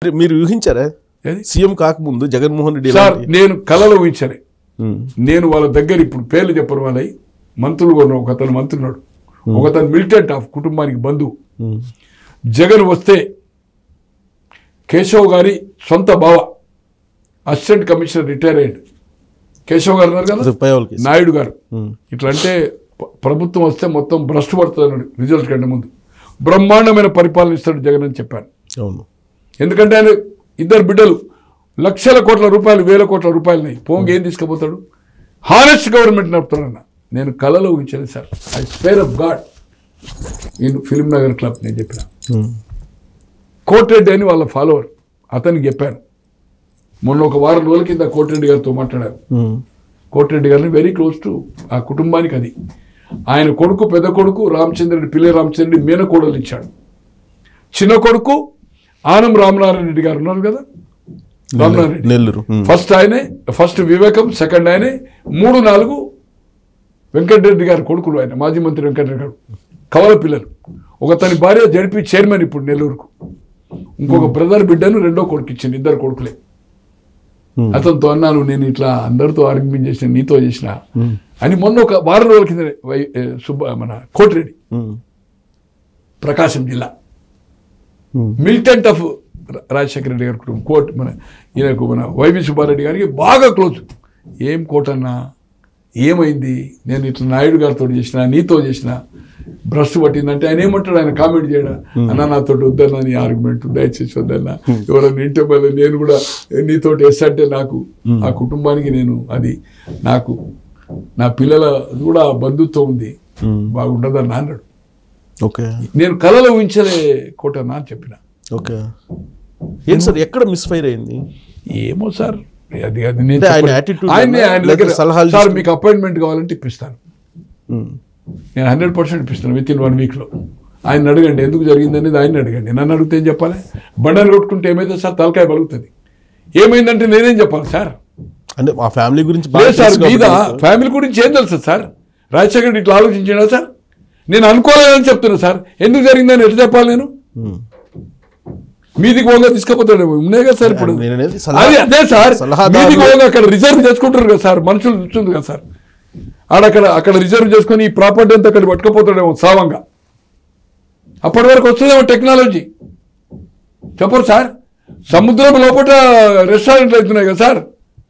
అంటే మీరు ఊహించారా ఏది? సీఎం కాకముందు జగన్మోహన్ రెడ్డి సార్ ఇలాంటి- నేను కళలో ఊహించాను ఉమ్, నేను వాళ్ళ దగ్గర ఇప్పుడు పేర్లు చెప్పరు వాళ్ళవి మంత్రులు కూడా ఒక అతను మంత్రున్నాడు ఒక అతను మిలిటెంట్ ఆఫ్ కుటుంబానికి బంధువు ఉమ్, జగన్ వస్తే కేశవ్ గారి సొంత బావ అసిస్టెంట్ కమిషనర్ రిటైర్ అయ్యాడు కేశవ్ గారు ఉన్నారు కదా అది పైవాళ్ళకి ఇస్తాం. నాయుడు గారు ఉమ్, ఇట్లా అంటే ప- ప్రభుత్వం వస్తే మొత్తం భ్రష్టు పడుతుంది రిజల్ట్ కంటే ముందు బ్రహ్మాండమైన పరిపాలన ఇస్తాడు జగన్ అని చెప్పాను అవును ఎందుకంటే ఆయన ఇద్దరు బిడ్డలు లక్షల కోట్ల రూపాయలు వేల కోట్ల రూపాయలున్నాయి పోంగి ఏం తీసుకుపోతాడు హానెస్ట్ గవర్నమెంట్ నడుపుతాడన్న నేను కళలో ఊహించాను sir I spare of God in Film Nagar club నేను చెప్పిన ఉమ్, కోటిరెడ్డి అని వాళ్ళ ఫాలోవర్ అతనికి చెప్పాను మొన్న ఒక వారం రోజుల కింద కోటిరెడ్డి గారితో మాట్లాడారు ఉమ్, కోటిరెడ్డి గారిని వెరీ క్లోజ్ టు ఆ కుటుంబానికి అది ఆయన కొడుకు పెద్ద కొడుకు రామచంద్రుడి పిల్లే రామచంద్రుడి మేనకోడలు ఇచ్చాడు చిన్న కొడుకు ఆనం రామనారాయణ రెడ్డి గారు ఉన్నారు కదా రామనారాయణ రెడ్డి నెల్లూరు ఉమ్, ఫస్ట్ ఆయనే ఫస్ట్ వివేకం సెకండ్ ఆయనే మూడు నాలుగు వెంకటరెడ్డి గారి కొడుకులు ఆయన మాజీ మంత్రి వెంకటరెడ్డి గారు కవల పిల్లలు ఒక తన భార్య జడిపి చైర్మన్ ఇప్పుడు నెల్లూరుకు ఇంకొక బ్రదర్ బిడ్డను రెండో కొడుకు ఇచ్చింది ఇద్దరు కొడుకులే ఉమ్, అతనితో అన్నాను నేను ఇట్లా అందరితో ఆర్గ్యుమెంట్ చేసిన నీతో చేసిన ఉమ్, అని మొన్న ఒక వారం రోజుల కింద వై- ఏ, సుబ్బ మన కోటిరెడ్డి ఉమ్, ప్రకాశం జిల్లా ఉమ్, మిలిటెంట్ ఆఫ్ రా- రాజశేఖర రెడ్డి గారి కుటుంబం కోట్ మన ఈయనకు మన వైవి సుబ్బారెడ్డి గారికి బాగా క్లోజ్ ఏం కోటన్నా ఏమైంది నేను ఇట్లా నాయుడు గారితో చేసిన నీతో చేసిన భ్రష్ పట్టిందంటే ఆయన ఏమంటాడు ఆయన కామెంట్ చేయడా అన్న నాతో వద్దన్నా నీ ఆర్గ్యుమెంట్ దయచేసి వద్దన్నా ఎవరైనా ఇంటే మళ్ళీ నేను కూడా నీతో ఎస్ అంటే నాకు ఆ కుటుంబానికి నేను అది నాకు నా పిల్లల కూడా బంధుత్వం ఉంది ఉమ్, బాగుండదన్న అన్నాడు ఓకే నేను కళలో ఊహించలే కోటన్నా అని చెప్పిన ఓకే ఏంటి సార్ ఎక్కడ మిస్ఫైర్ అయింది ఏమో సార్ అది అది నేను అంటే ఆయన చెప్పను. attitude ఆయన్నే ఏనా? ఆయన లేక దగ్గర సలహాలు సార్ తీసుకుని- మీకు అపాయింట్మెంట్ కావాలంటే ఇప్పిస్తాను ఉమ్, నేను హండ్రెడ్ పర్సెంట్ ఇప్పిస్తాను విత్ ఇన్ వన్ వీక్లో ఆయన అడగండి ఎందుకు జరిగింది అనేది ఆయన అడగండి నన్ను అడిగితే ఏం చెప్పాలి బండలు కొట్టుకుంటే ఏమైతే సార్ తలకాయ బలుగుతుంది ఏమైందంటే నేనేం చెప్పాలి సార్ అంటే మా ఫ్యామిలీ గురించి బాగా లేదు సార్ తెలుసు మీద కాబట్టి మీకు. ఫ్యామిలీ గురించి ఏం తెలుసు సార్ రాజశేఖర్ రెడ్డి ఇట్లా ఆలోచించాడా సార్ నేను అనుకోలేదని చెప్తున్నా సార్ ఎందుకు జరిగిందని ఎట్లా చెప్పాలి నేను ఉమ్, మీదికి పోగా తీసుకుపోతాడేమో ఉన్నాయి కదా సార్ ఇప్పుడు నేను అనేది సలహా- అది అదే సార్ సలహాదారులు- మీదికి పోగా అక్కడ రిజర్వ్ చేసుకుంటారు కదా సార్ మనుషులు చూస్తుంది కదా సార్ ఆడక్కడ అక్కడ రిజర్వ్ చేసుకొని ఈ ప్రాపర్టీ అంతా అక్కడ పట్టుకపోతాడేమో సావంగా అప్పటి వరకు వస్తుందేమో టెక్నాలజీ చెప్పరు సార్ సముద్రం లోపల రెస్టారెంట్లు అవుతున్నాయి కదా సార్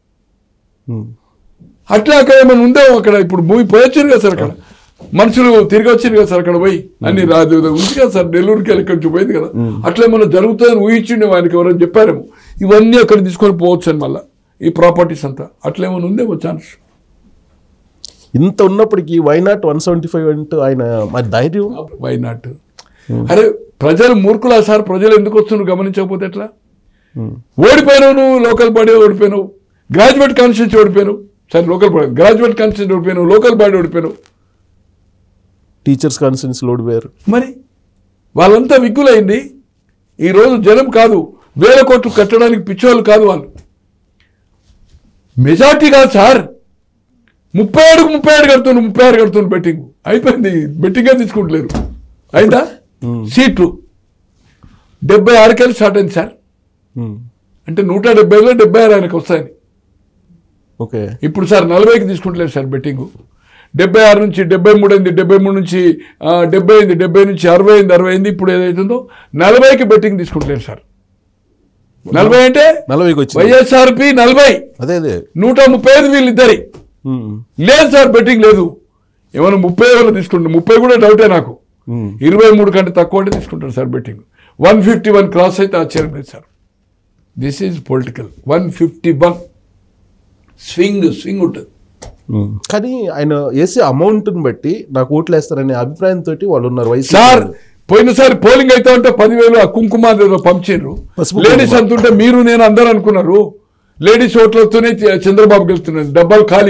ఉమ్, అట్లా అక్కడ ఏమైనా ఉందేమో అక్కడ ఇప్పుడు మూవీ పోయొచ్చారు కదా సార్ అక్కడ మనుషులు తిరిగి వచ్చారు కదా సార్ అక్కడ పోయి అన్ని రాదు ఉంది కదా సార్ నెల్లూరుకి వెళ్ళి కొంచెం పోయింది కదా అట్లా ఏమైనా జరుగుతుందని ఊహించిండే ఆయనకి ఎవరైనా చెప్పారేమో ఇవన్నీ అక్కడ తీసుకొని పోవచ్చు అని మళ్ళీ ఈ ప్రాపర్టీస్ అంతా అట్లా ఏమైనా ఉందేమో ఛాన్స్ ఇంత ఉన్నప్పటికీ why not one seventy five అంటూ ఆయన మరి ధైర్యం వై నాట్ అరే ప్రజలు మూర్ఖులా సార్ ప్రజలు ఎందుకు వస్తున్నారు గమనించకపోతే ఎట్లా ఉమ్, ఓడిపోయినావు నువ్వు లోకల్ బాడీ ఓడిపోయినావు గ్రాడ్యుయేట్ కాన్స్టిట్యూన్సీ ఓడిపోయినావు సరే లోకల్ బాడీ గ్రాడ్యుయేట్ కాన్స్టిట్యూన్సీ ఓడిపోయినావు లోకల్ బాడీ ఓడిపోయినావు టీచర్స్ కాన్ఫరెన్స్ లోడ్ వేరు మరి వాళ్ళంతా విగ్గులైంది ఈరోజు జనం కాదు వేల కోట్లు కట్టడానికి పిచ్చోళ్ళు కాదు వాళ్ళు మెజార్టీ కాదు సార్ ముప్పై ఏడుకు ముప్పై ఏడు కడుతున్నారు ముప్పై ఆరు కడుతున్నారు బెట్టింగ్ అయిపోయింది బెట్టింగే తీసుకుంటలేరు అయిందా సీట్లు డెబ్బై ఆరుకెళ్ళి స్టార్ట్ అయింది సార్ ఉమ్, అంటే నూట డెబ్బైలో డెబ్బై ఆరు ఆయనకు వస్తాయని ఓకే ఇప్పుడు సార్ నలభైకి తీసుకుంటలేదు సార్ బెట్టింగ్ డెబ్బై ఆరు నుంచి డెబ్బై మూడు అయింది డెబ్బై మూడు నుంచి ఆ, డెబ్బై అయింది డెబ్బై నుంచి అరవై అయింది అరవై అయింది ఇప్పుడు ఏదైతుందో నలభైకి బెట్టింగ్ తీసుకుంటలేదు సార్ నలభై అంటే నలభైకి వచ్చింది వైఎస్ఆర్పి నలభై అదే అదే నూట ముప్పై ఐదు వీళ్ళిద్దరి ఉమ్, లేదు సార్ బెట్టింగ్ లేదు ఏమైనా ముప్పై ఏమైనా తీసుకుంటారు ముప్పై కూడా డౌటే నాకు ఉమ్, ఇరవై మూడు కంటే తక్కువ అంటే తీసుకుంటారు sir betting one fifty one cross అయితే ఆశ్చర్యం లేదు sir this is political one fifty one swing swing ఉంటుంది ఉమ్. కానీ ఆయన వేసే అమౌంట్ని బట్టి నాకు ఓట్లు వేస్తారనే అభిప్రాయంతో వాళ్ళు ఉన్నారు వయసు సార్ పోయినసారి పోలింగ్ అయితే ఉంటే పదివేలు ఆ కుంకుమ ఏదో పంచారు పసుపు లేడీస్ కుంకుమ. అంతుంటే మీరు నేను అందరూ అనుకున్నారు లేడీస్ ఓట్లతోనే చంద్రబాబు గెలుస్తున్నారు డబ్బాలు ఖాళీ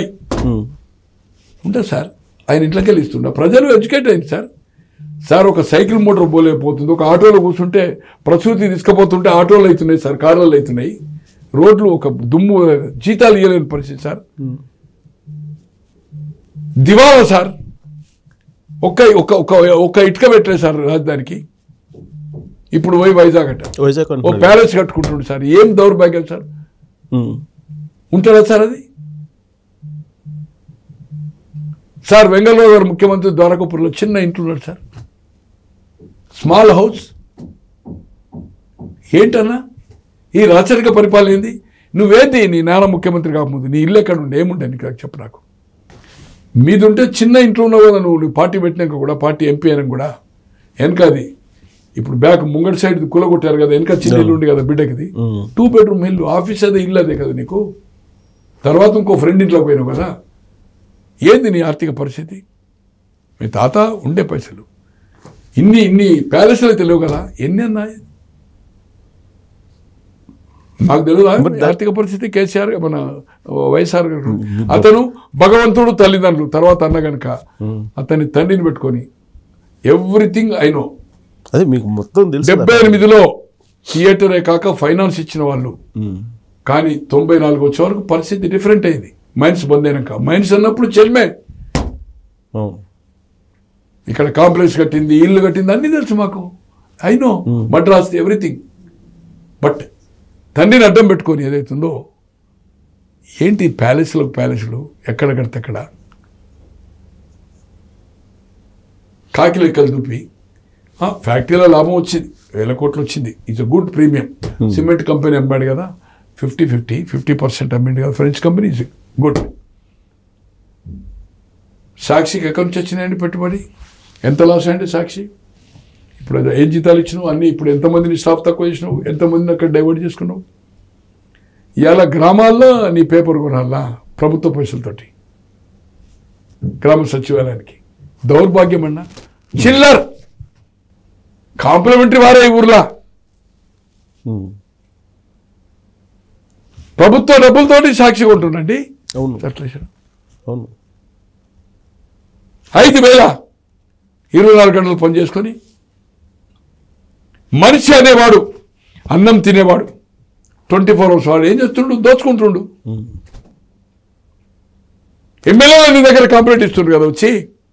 ఉంటుంది సార్ ఆయన ఇంట్లోకి వెళ్ళి ఇస్తుండ ప్రజలు ఎడ్యుకేట్ అయింది సార్ సార్ ఒక సైకిల్ మోటార్ పోలేకపోతుంది ఒక ఆటోలో కూర్చుంటే ప్రసూతి తీసుకుపోతుంటే ఆటోలు అవుతున్నాయి సార్ కార్లలో అవుతున్నాయి రోడ్లు ఒక దుమ్ము జీతాలు ఇవ్వలేని పరిస్థితి సార్ దివాలా సార్ ఒక్క ఒక్క ఒక్క ఒక్క ఇటుక పెట్టలేదు సార్ రాజధానికి ఇప్పుడు పోయి వైజాగ్ అంట వైజాగ్ ఓ అంటున్నాడు. ప్యాలెస్ కట్టుకుంటుండు సార్ ఏం దౌర్భాగ్యం సార్ ఉమ్. ఉంటుందా సార్ అది సార్ వెంగళరావు గారు ముఖ్యమంత్రి ద్వారకాపూర్లో చిన్న ఇంట్లో ఉన్నాడు సార్ స్మాల్ హౌస్ ఏంటన్నా ఈ రాచరిక పరిపాలన ఏంది నువ్వేంది నీ నాన్న ముఖ్యమంత్రి కాకముందు నీ ఇల్లు ఎక్కడ ఉండే ఏముండే నీకు చెప్పు నాకు మీది ఉంటే చిన్న ఇంట్లో ఉన్నావు కదా నువ్వు నువ్వు పార్టీ పెట్టినాక కూడా పార్టీ ఎంపీ అయినా కూడా వెనక అది ఇప్పుడు బ్యాక్ ముంగడి సైడ్ కులగొట్టారు కదా వెనక చిన్న ఇల్లు ఉంది కదా బిడ్డకిది ఉమ్. టూ బెడ్రూమ్ ఇల్లు ఆఫీస్ అదే ఇల్లు అదే కదా నీకు తర్వాత ఇంకో ఫ్రెండ్ ఇంట్లోకి పోయినావు కదా ఏంది నీ ఆర్థిక పరిస్థితి మీ తాత ఉండే పైసలు ఇన్ని ఇన్ని ప్యాలెస్లు తెలియవు కదా ఎన్ని అన్నాయి నాకు తెలియదు ఆర్థిక పరిస్థితి కేసీఆర్ మన వైఎస్ఆర్ గారు అతను భగవంతుడు తల్లిదండ్రులు తర్వాత అన్న గనుక అతని తండ్రిని పెట్టుకొని ఎవ్రీథింగ్ ఐ నో అదే మీకు మొత్తం తెలుసు కదా. డెబ్బై ఎనిమిదిలో థియేటరే కాక ఫైనాన్స్ ఇచ్చిన వాళ్ళు ఉమ్. కానీ తొంభై నాలుగు వచ్చే వరకు పరిస్థితి డిఫరెంట్ అయింది మైన్స్ బంద్ అయినాక మైన్స్ అన్నప్పుడు చెల్మే అవును ఇక్కడ కాంప్లెక్స్ కట్టింది ఇల్లు కట్టింది అన్ని తెలుసు మాకు I know Madras everything but తండ్రిని అడ్డం పెట్టుకొని ఏదైతుందో ఏంటి ప్యాలెస్లు ప్యాలెస్లు ఎక్కడ కడితే ఎక్కడ కాకి లెక్కలు చూపి ఆ, ఫ్యాక్టరీలో లాభం వచ్చింది వేల కోట్లు వచ్చింది it's a good premium cement company అమ్మాడు కదా ఫిఫ్టీ ఫిఫ్టీ ఫిఫ్టీ పర్సెంట్ అమ్మిండు కదా ఫ్రెంచ్ కంపెనీ ఇస్ గుడ్ సాక్షికి ఎక్కడి నుంచి వచ్చినాయండి పెట్టుబడి ఎంత లాస్ అయ్యండి సాక్షి ఇప్పుడు అది ఏం జీతాలు ఇచ్చినావు అన్నీ ఇప్పుడు ఎంతమందిని స్టాఫ్ తక్కువ చేసినావు ఎంతమందిని అక్కడ డైవర్ట్ చేసుకున్నావు ఇవాళ గ్రామాల్లో నీ పేపర్ కొనాలా ప్రభుత్వ పైసలతోటి గ్రామ సచివాలయానికి దౌర్భాగ్యం అన్నా చిల్లర్ కాంప్లిమెంటరీ వారే ఈ ఊర్లా ఉమ్. ప్రభుత్వ డబ్బులతోటి సాక్షి కొంటుండండి అవును సర్టిలేషన్ అవును ఐదు వేల ఇరవై నాలుగు గంటలు పనిచేసుకొని మనిషి అనేవాడు అన్నం తినేవాడు ట్వంటీ ఫోర్ అవర్స్ వాడు ఏం చేస్తుండు దోచుకుంటుండు ఉమ్. ఎమ్మెల్యేలు నీ దగ్గర కంప్లైంట్ ఇస్తుండ్రు కదా వచ్చి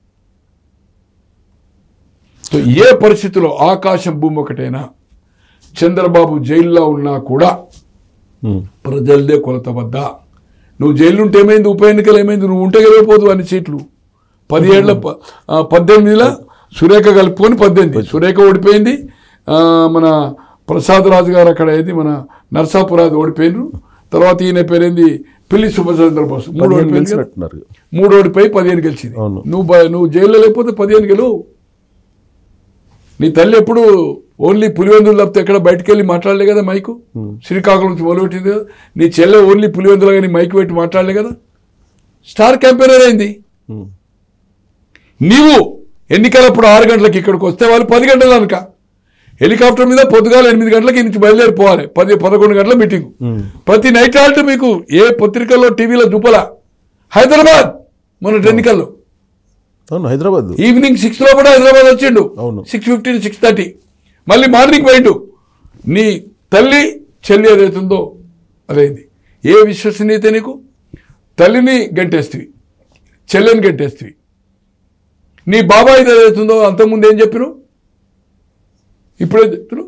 సో ఏ పరిస్థితిలో ఆకాశం భూమి ఒకటైనా చంద్రబాబు జైల్లో ఉన్నా కూడా ఉమ్. ప్రజలదే కొలత వద్ద నువ్వు జైలు ఉంటే ఏమైంది ఉప ఎన్నికలు ఏమైంది నువ్వు ఉంటే గెలవపోదు అన్ని సీట్లు పదిహేళ్ల ప- ఆ, పద్దెనిమిదిలో సురేఖ కలుపుకొని పద్దెనిమిది సురేఖ ఓడిపోయింది ఆ, మన ప్రసాద్ రాజు గారు అక్కడ ఏది మన నర్సాపురాది ఓడిపోయినారు తర్వాత ఈయన పేరేంది పిల్లి సుభచంద్ర బోస్ మూడు పదిహేను ఓడిపోయింది కదా? గెలిచినట్టున్నారు మూడు ఓడిపోయి పదిహేను గెలిచింది అవును. నువ్వు బ- నువ్వు జైల్లో లేకపోతే పదిహేను గెలువు నీ తల్లి ఎప్పుడు ఓన్లీ పులివెందులు తప్పితే ఎక్కడ బయటకు వెళ్ళి మాట్లాడలే కదా మైకు శ్రీకాకుళం నుంచి మొదలుపెట్టింది కదా నీ చెల్లె ఓన్లీ పులివెందులు కానీ మైకు పెట్టి మాట్లాడలే కదా స్టార్ క్యాంపెయినర్ అయింది ఉమ్. నీవు ఎన్నికలప్పుడు ఆరు గంటలకు ఇక్కడికి వస్తే వాళ్ళు పది గంటలు అనుక హెలికాప్టర్ మీద పొద్దుగాల ఎనిమిది గంటలకి నుంచి బయలుదేరిపోవాలి పది పదకొండు గంటల మీటింగ్ ఉమ్. ప్రతి నైట్ హాల్ట్ మీకు ఏ పత్రికల్లో టీవీలో దుబ్బల హైదరాబాద్ మొన్నటి ఎన్నికల్లో అవును హైదరాబాద్ ఈవినింగ్ సిక్స్ లో కూడా హైదరాబాద్ వచ్చిండు అవును. సిక్స్ ఫిఫ్టీన్ సిక్స్ థర్టీ మళ్ళీ మార్నింగ్ పోయిండు నీ తల్లి చెల్లి ఏదైతుందో అదైంది ఏ విశ్వసనీయత నీకు తల్లిని గంటేస్తివి చెల్లెని గంటేస్తివి నీ బాబాయ్ ఏదైతుందో అంతకుముందు ఏం చెప్పిను ఇప్పుడే చెప్తున్నావు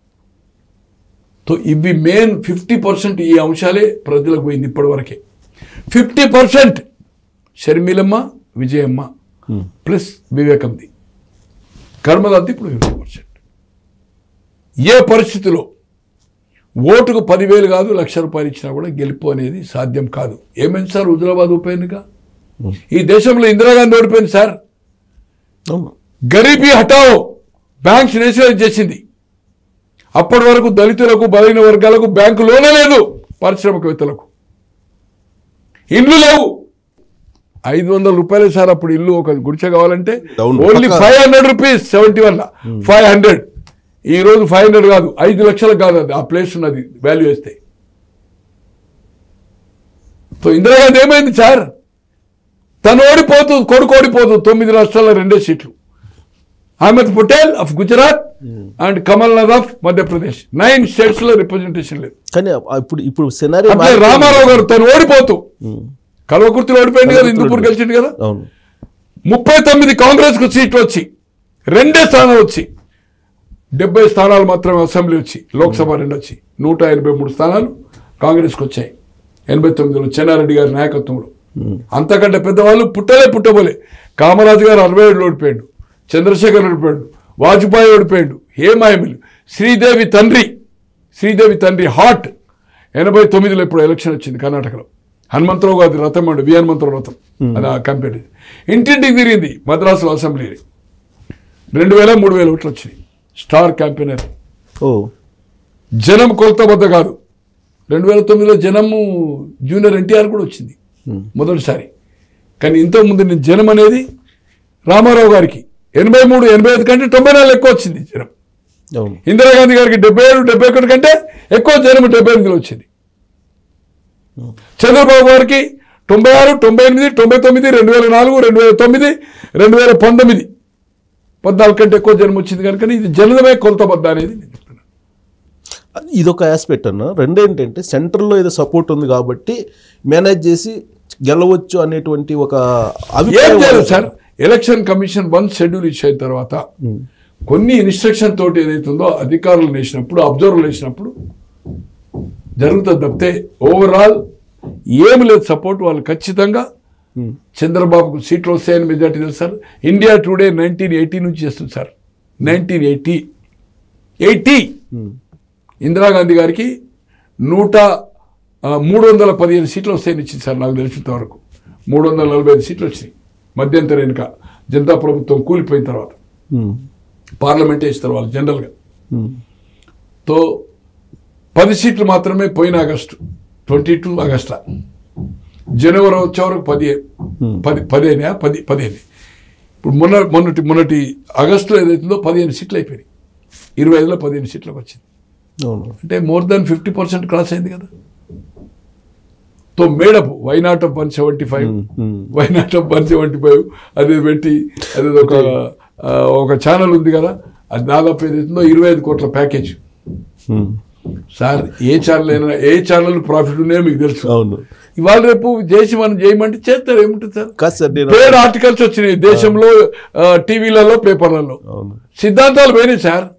సో ఇవి మెయిన్ ఫిఫ్టీ పర్సెంట్ ఈ అంశాలే ప్రజలకు పోయింది ఇప్పటివరకే ఫిఫ్టీ పర్సెంట్ షర్మిలమ్మ విజయమ్మ ప్లస్ వివేకంది కర్మదంతి ఇప్పుడు ఫిఫ్టీ పర్సెంట్ ఏ పరిస్థితిలో ఓటుకు పదివేలు కాదు లక్ష రూపాయలు ఇచ్చినా కూడా గెలుపు అనేది సాధ్యం కాదు ఏమైంది సార్ హుజరాబాద్ ఉప ఎన్నిక ఈ దేశంలో ఇందిరాగాంధీ ఓడిపోయింది సార్ అవును గరీబీ హటావో బ్యాంక్స్ నేషనలైజ్ చేసింది అప్పటి వరకు దళితులకు బలైన వర్గాలకు బ్యాంకు లోనే లేదు పారిశ్రామికవేత్తలకు ఇండ్లు లేవు ఐదు వందల రూపాయలే సార్ అప్పుడు ఇల్లు ఒక గుడిచె కావాలంటే అవును. ఓన్లీ పక్కా. Five hundred rupees seventy one five hundred ఈ రోజు ఫైవ్ హండ్రెడ్ కాదు ఐదు లక్షలకు కాదు అది ఆ ప్లేస్ ఉన్నది వాల్యూ వేస్తే సో ఇందిరాగాంధీ ఏమైంది సార్ తను ఓడిపోతూ కొడుకు ఓడిపోతూ తొమ్మిది రాష్ట్రాల్లో రెండే సీట్లు Ahmed Patel of Gujarat and Kamal Nath of Madhya Pradesh nine states లో రిప్రజెంటేషన్ లేదు కానీ ఆ- ఇప్పుడు ఇప్పుడు సెనారీ అట్లే రామారావు గారు తను ఓడిపోతూ ఉమ్. కల్వకుర్తిలో ఓడిపోయింది కదా కల్వకుర్తిలో హిందూపూర్ గెలిచింది కదా అవును ముప్పై తొమ్మిది కాంగ్రెస్ కు సీట్లు వచ్చి రెండే స్థానాలు వచ్చి డెబ్బై స్థానాలు మాత్రమే అసెంబ్లీ వచ్చి లోక్సభ రెండు వచ్చి నూట ఎనభై మూడు స్థానాలు కాంగ్రెస్కి వచ్చాయి ఎనభై తొమ్మిదిలో చెన్నారెడ్డి గారి నాయకత్వంలో అంతకంటే పెద్దవాళ్ళు పుట్టలే పుట్టబోలే కామరాజు గారు అరవై ఏడు ఓడిపోయాడు చంద్రశేఖర్ ఓడిపోయాడు వాజ్పేయి ఓడిపోయాడు హేమాయమిలు శ్రీదేవి తండ్రి శ్రీదేవి తండ్రి హాట్ ఎనభై తొమ్మిదిలో ఇప్పుడు ఎలక్షన్ వచ్చింది కర్ణాటకలో హనుమంతరావు గారి రథం అండి వి హనుమంతరావు రథం అది ఆ కంపెనీ ఇంటింటికి తిరిగింది మద్రాసులో అసెంబ్లీ రెండు వేల మూడు వేల ఓట్లు వచ్చినాయి స్టార్ క్యాంపెయినర్ ఓ జనం కొలత వద్ద కాదు రెండు వేల తొమ్మిదిలో జనము జూనియర్ ఎన్టీఆర్ కూడా వచ్చింది మొదటిసారి కానీ ఇంతకుముందు నేను జనం అనేది రామారావు గారికి ఎనభై మూడు ఎనభై ఐదు కంటే తొంభై నాలుగు ఎక్కువ వచ్చింది జనం అవును ఇందిరాగాంధీ గారికి డెబ్బై ఏడు డెబ్బై ఒకటి కంటే ఎక్కువ జనం డెబ్బై ఎనిమిదిలో వచ్చింది చంద్రబాబు గారికి తొంభై ఆరు తొంభై ఎనిమిది తొంభై తొమ్మిది రెండు వేల నాలుగు రెండు వేల తొమ్మిది రెండు వేల పంతొమ్మిది పద్నాలుగు కంటే ఎక్కువ జనం వచ్చింది కనుక ఇది జనమే కొలతబద్ద అనేది నేను చెప్తున్నాను ఇదొక ఆస్పెక్ట్ అన్న రెండేంటంటే సెంట్రల్లో ఏదో సపోర్ట్ ఉంది కాబట్టి మేనేజ్ చేసి గెలవచ్చు అనేటువంటి ఒక ఏం అభిప్రాయం చేయలేదు sir election commission one schedule ఇచ్చిన తర్వాత కొన్ని ఇన్స్ట్రక్షన్ తోటి ఏదైతుందో అధికారులు వేసినప్పుడు అబ్జర్వర్లు వేసినప్పుడు జరుగుతుంది తప్పితే ఓవరాల్ ఏమి లేదు సపోర్ట్ వాళ్ళు ఖచ్చితంగా ఉమ్. చంద్రబాబుకు సీట్లు వస్తాయని మెజార్టీ తెలుసు sir India Today nineteen eighty నుంచి చేస్తుంది sir nineteen eighty eighty um. Indira Gandhi గారికి నూట ఆ, మూడు వందల పదిహేను సీట్లు వస్తాయని ఇచ్చింది సార్ నాకు తెలిసినంత వరకు మూడు వందల నలభై ఐదు సీట్లు వచ్చినాయి మధ్యంతర ఎన్నిక జనతా ప్రభుత్వం కూలిపోయిన తర్వాత ఉమ్. పార్లమెంటే ఇస్తారు వాళ్ళు జనరల్గా ఉమ్. తో పది సీట్లు మాత్రమే పోయిన ఆగస్టు ట్వంటీ టూ ఆగస్టా జనవరి వచ్చే వరకు పదిహేను పది పదిహేను పది పదిహేను ఇప్పుడు మొన్న మొన్నటి మొన్నటి ఆగస్టులో ఏదైతుందో పదిహేను సీట్లు అయిపోయినాయి ఇరవై ఐదులో పదిహేను సీట్లకు వచ్చింది అవును అంటే more than fifty percent cross అయింది కదా తో మేడప్ why not of one seventy five ఉమ్. Why not of one seventy five అది పెట్టి అది ఒక ఆ, ఒక ఛానల్ ఉంది కదా అది దాదాపు ఏదైతుందో ఇరవై ఐదు కోట్ల ప్యాకేజ్ ఉమ్. సార్ ఏ ఛానల్ అయినా ఏ ఛానల్ ప్రాఫిట్ ఉన్నాయో మీకు తెలుసు అవును ఇవాళ రేపు చేసి మనం చేయమంటే చేస్తారు ఏముంటుంది సార్ కాదు సార్ నేను పేడ్ ఆర్టికల్స్ వచ్చినాయి దేశంలో ఆ, టీవీలలో పేపర్లలో అవును సిద్ధాంతాలు పోయినాయి సార్